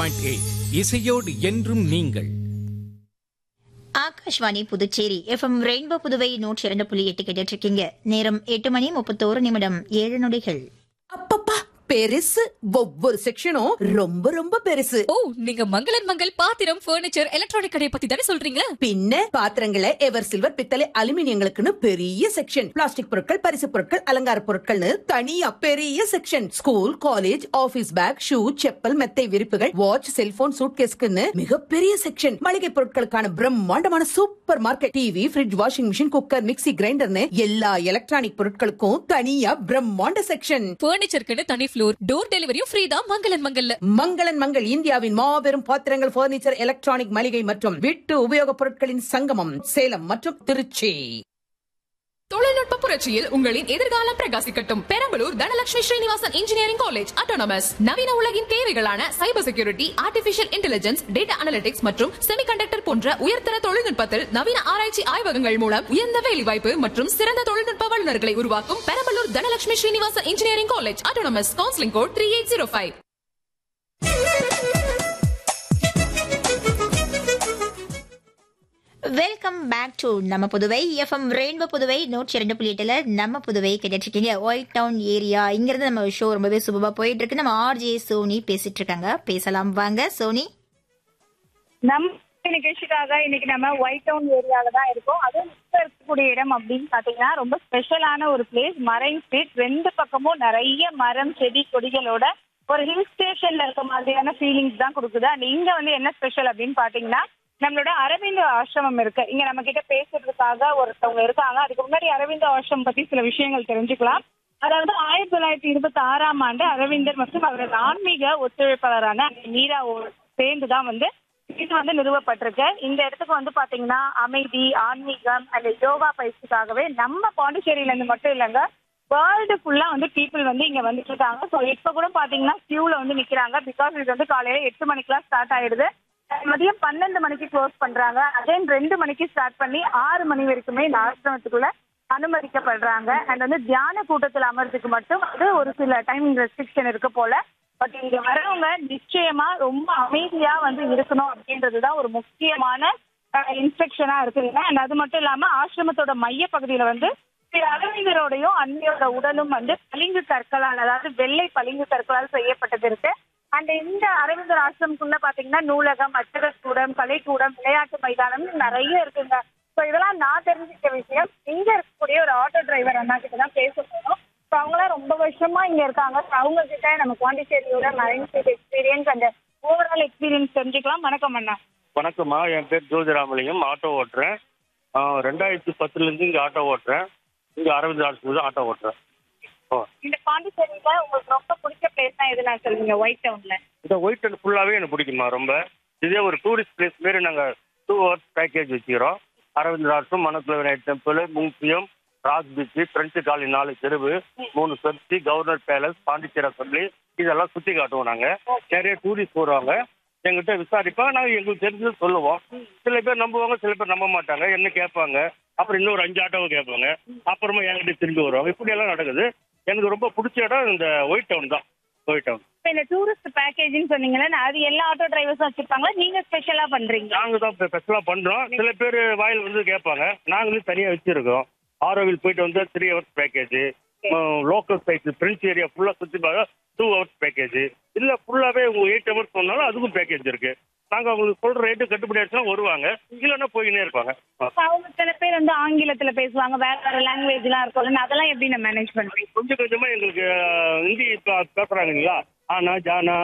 Point eight இசையோடு என்றும் நீங்கள் ஆகாஷ்வாணி புதுச்சேரி எஃப்எம் ரெயின்போ புதுவை நூற்றி இரண்டு புள்ளி எட்டு கேட்டுட்டு இருக்கீங்க நேரம் எட்டு மணி முப்பத்தோரு நிமிடம் ஏழு நொடிகள் அப்பப்பா பெருசு ஒவ்வொரு செக்ஷனும் ரொம்ப ரொம்ப பெருசு ஓ நீங்க மங்களன் மங்கள் பாத்திரம் பர்னிச்சர் எலக்ட்ரானிக் கடையை பத்தி தானே சொல்றீங்க பின்ன பாத்திரங்களை எவர் சில்வர் பித்தளை அலுமினியங்களுக்குன்னு பெரிய செக்ஷன் பிளாஸ்டிக் பொருட்கள் பரிசு பொருட்கள் அலங்கார பொருட்கள்னு தனியா பெரிய section school college office bag shoe chappal மெத்தை விரிப்புகள் வாட்ச் செல்போன் சூட்கேஸ்க்குன்னு மிகப்பெரிய செக்ஷன் மளிகை பொருட்களுக்கான பிரம்மாண்டமான supermarket TV fridge washing machine cooker mixie கிரைண்டர்னு எல்லா எலக்ட்ரானிக் பொருட்களுக்கும் தனியா பிரம்மாண்ட செக்ஷன் பர்னிச்சருக்குன்னு தனி ஃப்ளோர் டோர் டெலிவரியும் ஃப்ரீ தான் மங்களன் மங்கல்ல மங்களன் மங்கள் இந்தியாவின் மாபெரும் பாத்திரங்கள் பர்னிச்சர் எலக்ட்ரானிக் மளிகை மற்றும் வீட்டு உபயோகப் பொருட்களின் சங்கமம் சேலம் மற்றும் திருச்சி தொழில்நுட்ப புரட்சியில் உங்களின் எதிர்காலம் பிரகாசிக்கட்டும் Perambalur Dhanalakshmi Srinivasan engineering college autonomous நவீன உலகின் தேவைகளான cyber security artificial intelligence data analytics மற்றும் செமிகண்டக்டர் போன்ற உயர்தர தொழில்நுட்பத்தில் நவீன ஆராய்ச்சி ஆய்வகங்கள் மூலம் உயர்ந்த வேலைவாய்ப்பு மற்றும் சிறந்த தொழில்நுட்ப வல்லுநர்களை உருவாக்கும் Perambalur Dhanalakshmi Srinivasan engineering college autonomous counselling code three eight zero five welcome back to நம்ம புதுவை எஃப்எம் ரெயின்போ புதுவை நூற்றி இரண்டு புள்ளி எட்டுல நம்ம புதுவை கேட்டுட்டு இருக்கீங்க ஒயிட் டவுன் ஏரியா இங்கிருந்து நம்ம ஷோ ரொம்பவே சுபமா போயிட்டு இருக்கு நம்ம ஆர்ஜே சோனி பேசிட்டு இருக்காங்க பேசலாம் வாங்க சோனி நம்ம நிகழ்ச்சிக்காக இன்னைக்கு நம்ம ஒயிட் டவுன் ஏரியால தான் இருக்கோம் அதுவும் இப்ப இருக்கக்கூடிய இடம் அப்படின்னு பாத்தீங்கன்னா ரொம்ப ஸ்பெஷலான ஒரு பிளேஸ் மரைன் ஸ்ட்ரீட் ரெண்டு பக்கமும் நிறைய மரம் செடி கொடிகளோட ஒரு ஹில் ஸ்டேஷன்ல இருக்க மாதிரியான ஃபீலிங்ஸ் தான் கொடுக்குது அண்ட் இங்க வந்து என்ன ஸ்பெஷல் அப்படின்னு பாத்தீங்கன்னா நம்மளோட அரவிந்த ஆசிரமம் இருக்கு இங்க நம்ம கிட்ட பேசுறதுக்காக ஒருத்தவங்க இருக்காங்க அதுக்கு முன்னாடி அரவிந்த ஆசிரமம் பத்தி சில விஷயங்கள் தெரிஞ்சுக்கலாம் அதாவது ஆயிரத்தி தொள்ளாயிரத்தி இருபத்தி ஆறாம் ஆண்டு அரவிந்தர் மற்றும் அவரது ஆன்மீக ஒத்துழைப்பாளரான மீராவோடு சேர்ந்து தான் வந்து இது வந்து நிறுவப்பட்டிருக்கு இந்த இடத்துக்கு வந்து பாத்தீங்கன்னா அமைதி ஆன்மீகம் அந்த யோகா பயிற்சிக்காகவே நம்ம பாண்டிச்சேரியில இருந்து மட்டும் இல்லைங்க வேர்ல்டு ஃபுல்லா வந்து பீப்புள் வந்து இங்க வந்துட்டு இருக்காங்க ஸோ இப்ப கூட பாத்தீங்கன்னா கியூல வந்து நிக்கிறாங்க பிகாஸ் இது வந்து காலையில எட்டு மணிக்கெல்லாம் ஸ்டார்ட் ஆயிடுது மதியம் பன்னெண்டு மணிக்கு க்ளோஸ் பண்றாங்க அகைன் ரெண்டு மணிக்கு ஸ்டார்ட் பண்ணி ஆறு மணி வரைக்குமே இந்த ஆசிரமத்துக்குள்ள அனுமதிக்கப்படுறாங்க அண்ட் வந்து தியான கூட்டத்தில் அமர்றதுக்கு மட்டும் அது ஒரு சில டைமிங் ரெஸ்ட்ரிக்ஷன் இருக்கு போல பட் இங்க வரவங்க நிச்சயமா ரொம்ப அமைதியா வந்து இருக்கணும் அப்படின்றதுதான் ஒரு முக்கியமான இன்ஸ்ட்ரக்ஷனா இருக்குதுங்க அண்ட் அது மட்டும் இல்லாம ஆசிரமத்தோட மைய பகுதியில வந்து திரு அரவிந்தரோடையும் அன்னையோட உடலும் வந்து பளிங்கு கற்களால் அதாவது வெள்ளை பளிங்கு கற்களால் செய்யப்பட்டது இருக்கு அண்ட் இந்த அரவிந்தர் ஆசிரமக்குள்ள பாத்தீங்கன்னா நூலகம் அச்சகக்கூடம் கலைக்கூடம் விளையாட்டு மைதானம் நிறைய இருக்குங்க ஸோ இதெல்லாம் நான் தெரிஞ்சுக்க விஷயம் இங்க இருக்கக்கூடிய ஒரு ஆட்டோ டிரைவர் அண்ணா கிட்ட தான் பேச போறோம் ஸோ அவங்களாம் ரொம்ப வருஷமா இங்க இருக்காங்க ஸோ அவங்க கிட்ட நம்ம பாண்டிச்சேரியோட மரைன் ஸ்ட்ரீட் எக்ஸ்பீரியன்ஸ் அந்த ஓவரால் எக்ஸ்பீரியன்ஸ் தெரிஞ்சுக்கலாம் வணக்கம் அண்ணா வணக்கம்மா என் பேர் ஜோதிராமலிங்கம் ஆட்டோ ஓட்டுறேன் ஆ, ரெண்டாயிரத்தி பத்துலேருந்து இங்கே ஆட்டோ ஓட்டுறேன் இங்கே அரவிந்த் ஆட்சியில் ஆட்டோ ஓட்டுறேன் ஓ இந்த பாண்டிச்சேரியில உங்களுக்கு ரொம்ப பிடிச்ச பிளேஸ் தான் எதுனா சொல்லுங்க ஒயிட் டவுன்ல இந்த ஒயிட் அண்ட் ஃபுல்லாகவே எனக்கு பிடிக்குமா ரொம்ப இதே ஒரு டூரிஸ்ட் பிளேஸ் மாரி நாங்கள் டூ ஹவர்ஸ் பேக்கேஜ் வச்சுக்கிறோம் அரவிந்த் ஆட்டம் Manakula Vinayagar temple museum rock beach French colony நாலு தெருவு மூணு சர்ச்சி கவர்னர் பேலஸ் பாண்டிச்சேரி அசம்பிளி இதெல்லாம் சுற்றி காட்டுவோம் நாங்கள் நிறைய டூரிஸ்ட் வருவாங்க எங்கிட்ட விசாரிப்பாங்க நாங்கள் எங்களுக்கு தெரிஞ்சது சொல்லுவோம் சில பேர் நம்புவாங்க சில பேர் நம்ப மாட்டாங்க என்ன கேட்பாங்க அப்புறம் இன்னொரு அஞ்சு ஆட்டோவை கேட்பாங்க அப்புறமா என்கிட்ட திரும்பி வருவாங்க இப்படி எல்லாம் நடக்குது எனக்கு ரொம்ப பிடிச்ச இடம் இந்த ஒயிட் டவுன் தான் ஒயிட் டவுன் இப்ப இந்த டூரிஸ்ட் பேக்கேஜ்னு சொன்னீங்கன்னா அது எல்லா ஆட்டோ டிரைவர்ஸும் வச்சிருப்பாங்களா நீங்க ஸ்பெஷலா பண்றீங்க நாங்கள் தான் ஸ்பெஷலாக பண்ணுறோம் சில பேர் வாயில் வந்து கேட்பாங்க நாங்களும் தனியாக வச்சுருக்கோம் ஆரோவில் போயிட்டு வந்து three hours package local sight friends area ஃபுல்லாக சுற்றி பார்க்க டூ ஹவர்ஸ் பேக்கேஜ் இல்லை ஃபுல்லாகவே உங்கள் எயிட் ஹவர்ஸ் சொன்னாலும் அதுக்கும் பேக்கேஜ் இருக்குது நாங்கள் அவங்களுக்கு சொல்கிற ரேட்டு கட்டுப்படி ஆச்சுன்னா வருவாங்க இல்லைன்னா போயினே இருப்பாங்க ஆ. அவங்க சில பேர் வந்து ஆங்கிலத்துல பேசுவாங்க வேற வேற லாங்குவேஜ் எல்லாம் இருக்கும்ல அதெல்லாம் எப்படி நான் மேனேஜ் பண்றீங்க கொஞ்சம் கொஞ்சமாக எங்களுக்கு அஹ், ஹிந்தி பே- பேசுறாங்க இல்லைங்களா ஆனா ஜானா